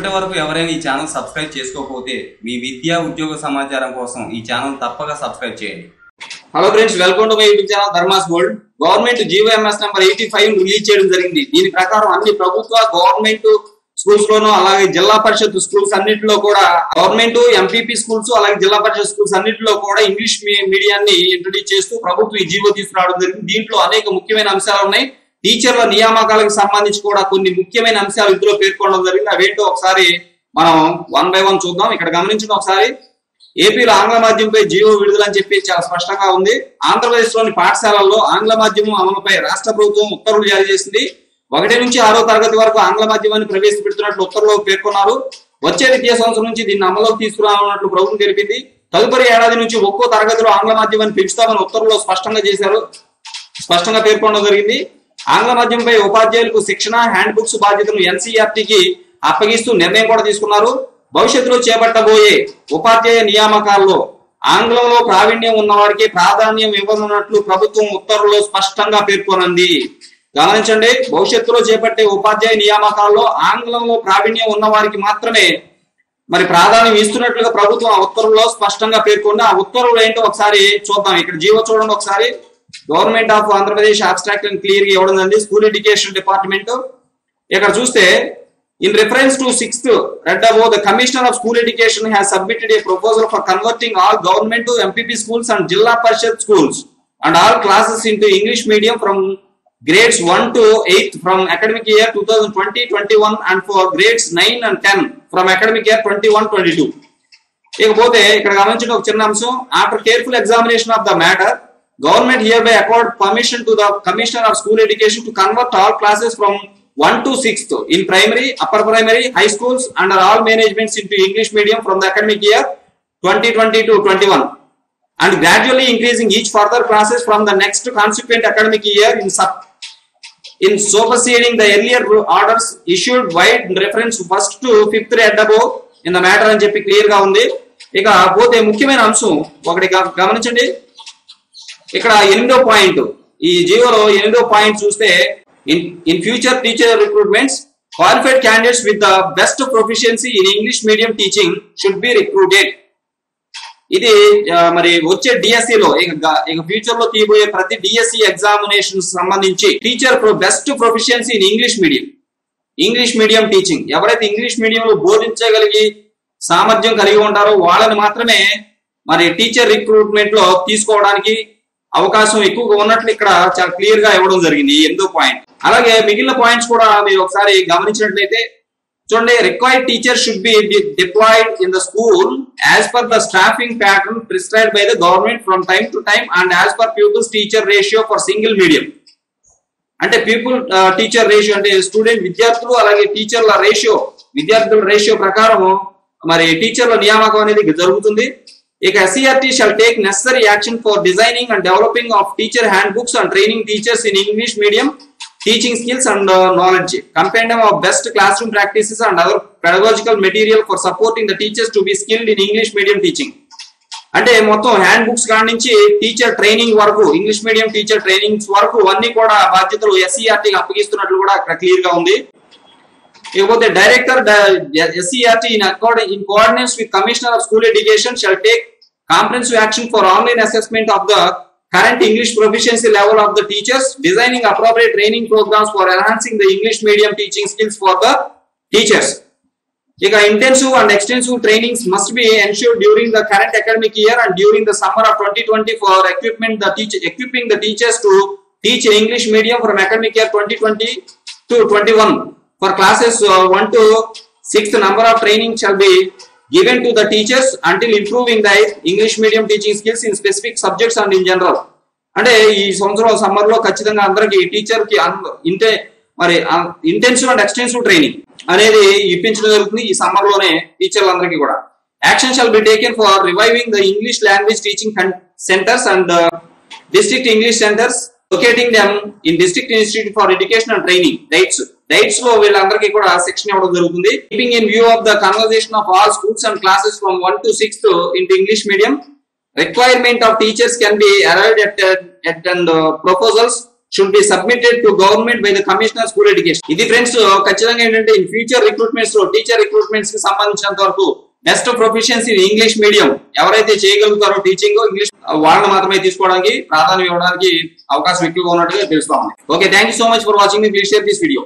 ఇప్పటి వరకు ఎవరైనా ఈ ఛానల్ సబ్స్క్రైబ్ చేసుకోకపోతే మీ విద్యా ఉద్యోగ సమాచారం కోసం ఈ ఛానల్ తప్పక సబ్స్క్రైబ్ చేయండి hello friends welcome to my YouTube channel Dharma's gold government GO MS number eighty five release చేయడం జరిగింది దీని ప్రకారం అన్ని ప్రభుత్వ గవర్నమెంట్ స్కూల్స్ లోను అలాగే జిల్లా పరిషత్ స్కూల్స్ అన్నింటిలో కూడా గవర్నమెంట్ ఎంపీపీ స్కూల్స్ అలాగే జిల్లా పరిషత్ స్కూల్స్ అన్నింటిలో కూడా ఇంగ్లీష్ మీ- మీడియాన్ని ఇంట్రడ్యూస్ చేస్తూ ప్రభుత్వం ఈ జీవో తీసుకురావడం జరిగింది దీంట్లో అనేక ముఖ్యమైన అంశాలు ఉన్నాయి టీచర్ల నియామకాలకు సంబంధించి కూడా కొన్ని ముఖ్యమైన అంశాలు ఇందులో పేర్కొనడం జరిగింది అవేంటో ఒకసారి మనం వన్ బై వన్ చూద్దాం ఇక్కడ గమనించిన ఒకసారి ఏపీలో ఆంగ్ల మాధ్యమంపై జీవో విడుదల అని చెప్పి చాలా స్పష్టంగా ఉంది ఆంధ్రప్రదేశ్ లోని పాఠశాలల్లో ఆంగ్ల మాధ్యమం అమలుపై రాష్ట్ర ప్రభుత్వం ఉత్తర్వులు జారీ చేసింది ఒకటి నుంచి ఆరో తరగతి వరకు ఆంగ్ల మాధ్యమాన్ని ప్రవేశపెడుతున్నట్లు ఉత్తర్వులో పేర్కొన్నారు వచ్చే విద్యా సంవత్సరం నుంచి దీన్ని అమలులోకి తీసుకురానున్నట్లు ప్రభుత్వం తెలిపింది తదుపరి ఏడాది నుంచి ఒక్కో తరగతిలో ఆంగ్ల మాధ్యమాన్ని పెంచుతామని ఉత్తర్వులో స్పష్టంగా చేశారు స్పష్టంగా పేర్కొనడం జరిగింది ఆంగ్ల మాధ్యమంపై ఉపాధ్యాయులకు శిక్షణ హ్యాండ్ బుక్స్ బాధ్యతను ఎన్సీఆర్టీకి అప్పగిస్తూ నిర్ణయం కూడా తీసుకున్నారు భవిష్యత్తులో చేపట్టబోయే ఉపాధ్యాయ నియామకాల్లో ఆంగ్లంలో ప్రావీణ్యం ఉన్న వారికి ప్రాధాన్యం ఇవ్వనున్నట్లు ప్రభుత్వం ఉత్తర్వుల్లో స్పష్టంగా పేర్కొనంది గమనించండి భవిష్యత్తులో చేపట్టే ఉపాధ్యాయ నియామకాల్లో ఆంగ్లంలో ప్రావీణ్యం ఉన్న వారికి మాత్రమే మరి ప్రాధాన్యం ఇస్తున్నట్లుగా ప్రభుత్వం ఆ ఉత్తర్వులో స్పష్టంగా పేర్కొంది ఆ ఉత్తర్వులు ఏంటో ఒకసారి చూద్దాం ఇక్కడ జీవో చూడండి ఒకసారి government of Andhra Pradesh abstract and clear గా ఇవ్వడం జరిగింది స్కూల్ ఎడ్యుకేషన్ డిపార్ట్మెంట్ ఇక్కడ చూస్తే in reference to sixth read above the commissioner of school education has submitted a proposal for converting all government MPP schools and zilla parishad schools and all classes into English medium from grades 1 to 8 from academic year 2020-21 and for grades 9 and 10 from academic year 21-22 ఇకపోతే ఇక్కడ గమనించిన ఒక చిన్న అంశం after careful examination of the matter government hereby accord permission to the commissioner of school education to convert all classes from one to sixth in primary upper primary high schools under all managements into English medium from the academic year twenty twenty to twenty one and gradually increasing each further classes from the next consequent academic year in sub in superseding the earlier orders issued wide reference first to fifth read above in the matter అని చెప్పి clear గా ఉంది ఇక పోతే ముఖ్యమైన అంశం ఒకటి గ- గమనించండి ఇక్కడ ఎనిమిదో పాయింట్ ఈ జీవోలో ఎనిమిదో పాయింట్ చూస్తే in in future teacher recruitments qualified candidates with the best proficiency in English medium teaching should be recruited ఇది ఆ, మరి వచ్చే డిఎస్సి లో ఇక గ- ఇక ఫ్యూచర్ లో తీయబోయే ప్రతి డిఎస్సి ఎగ్జామినేషన్ సంబంధించి teacher best proficiency in English medium English medium teaching ఎవరైతే ఇంగ్లీష్ మీడియం లో బోధించగలిగి సామర్థ్యం కలిగి ఉంటారో వాళ్ళని మాత్రమే మరి టీచర్ రిక్రూట్మెంట్ లో తీసుకోవడానికి అవకాశం ఎక్కువగా ఉన్నట్లు ఇక్కడ చాలా క్లియర్ గా ఇవ్వడం జరిగింది ఈ ఎనిమిదో పాయింట్ అలాగే మిగిలిన పాయింట్స్ కూడా మీరు ఒకసారి గమనించినట్లయితే చూడండి required teacher should be deployed in the school as per the staffing pattern prescribe by the government from time to time and as per peoples teacher ratio for single medium అంటే people teacher ratio అంటే student విద్యార్థులు అలాగే టీచర్ల ratio విద్యార్థుల ratio ప్రకారం మరి టీచర్ల నియామకం అనేది జరుగుతుంది ఇక SCERT shall take necessary action for designing and developing of teacher hand books and training teachers in English medium teaching skills and uh, knowledge compendium of best classroom practices and other pedagogical material for supporting the teachers to be skilled in english medium teaching అంటే మొత్తం hand books కాడి నుంచి teacher training వరకు English medium teacher trainings వరకు అన్ని కూడా బాధ్యతలు ఎస్సీఆర్టీకి అప్పగిస్తున్నట్లు కూడా అక్కడ క్లియర్ గా ఉంది ఇకపోతే director SCERT in according in coordinates with commissioner of school education shall take comprehensive action for online assessment of the current English proficiency level of the teachers designing appropriate training programmes for enhancing the English medium teaching skills for the teachers ఇక intensive and extensive trainings must be ensure during the current academic year and during the summer of twenty twenty for equipment the teacher equipping the teachers to teach English medium from academic year twenty twenty to twenty one for classes one to sixth number of training shall be given to the teachers until improving the English medium teaching skills in specific subjects and in general. అంటే ఈ సంవత్సరం summer లో ఖచ్చితంగా అందరికి teacher కి అన్- ఇంటే మరి intensive and extensive training అనేది ఇప్పించడం జరుగుతుంది ఈ సమ్మర్ లోనే టీచర్లందరికీ కూడా action shall be taken for reviving the English language teaching centres and district English centres locating them in district institute for education and training DIETs DIETs లో వీళ్ళందరికీ కూడా శిక్షణ ఇవ్వడం జరుగుతుంది keeping in view of the conversation of all schools and classes from one to sixth in English medium requirement of teachers can be arrived at, at and uh, proposals should be submitted to government by the commissioner school education ఇది friends ఖచ్చితంగా ఏంటంటే in future recruitments లో teacher recruitments కి సంబంధించినంత వరకు best professions in English medium ఎవరైతే చేయగలుగుతారో teaching English వాళ్ళని మాత్రమే తీసుకోవడానికి ప్రాధాన్యం ఇవ్వడానికి అవకాశం ఎక్కువగా ఉన్నట్టుగా తెలుస్తా ఉంది okay thank you so much for watching please share this video